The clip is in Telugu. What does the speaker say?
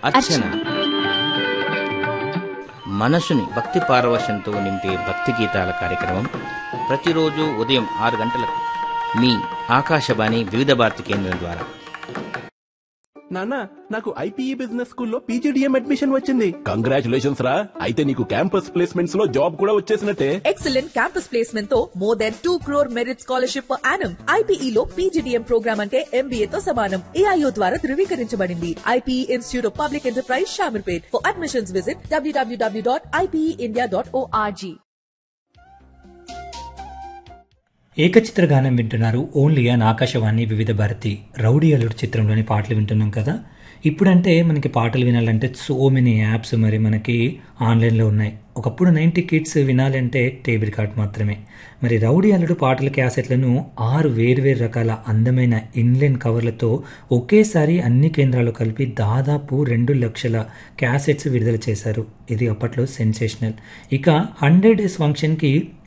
అర్చన మనసుని భక్తి పారవశంతో నింపే భక్తి గీతాల కార్యక్రమం ప్రతిరోజు ఉదయం ఆరు గంటలకు మీ ఆకాశవాణి వివిధ భారతి కేంద్రం ద్వారా నాన్న నాకు ఐపీఈ బిజినెస్ స్కూల్లో పీజీడిఎం అడ్మిషన్ వచ్చింది కంగ్రాచులేషన్స్ రా అయితే నీకు క్యాంపస్ ప్లేస్మెంట్స్ లో జాబ్ కూడా వచ్చేసినట్టే ఎక్సలెంట్ క్యాంపస్ ప్లేస్మెంట్ తో more than two crore merit scholarship per annum IPE లో పీజీడీఎం ప్రోగ్రామ్ అంటే ఎంబీఏ తో సమానం ఏఐఓ ద్వారా ధృవీకరించబడింది IPE institute of public enterprise Shamirpet for admissions visit W W W dot IPE dot O R G ఏకచిత్ర గానం వింటున్నారు ఓన్లీ అని ఆకాశవాణి వివిధ భారతి రౌడీ అల్లుడు చిత్రంలోని పాటలు వింటున్నాం కదా ఇప్పుడంటే మనకి పాటలు వినాలంటే సో మెనీ యాప్స్ మరి మనకి ఆన్లైన్లో ఉన్నాయి ఒకప్పుడు నైంటీ కిడ్స్ వినాలంటే టేబుల్ కార్డ్ మాత్రమే మరి రౌడీ అల్లుడు పాటల క్యాసెట్లను ఆరు వేర్వేరు రకాల అందమైన ఇన్లైన్ కవర్లతో ఒకేసారి అన్ని కేంద్రాలు కలిపి దాదాపు రెండు లక్షల క్యాసెట్స్ విడుదల చేశారు ఇది అప్పట్లో సెన్సేషనల్ ఇక హండ్రెడ్ డేస్ ఫంక్షన్కి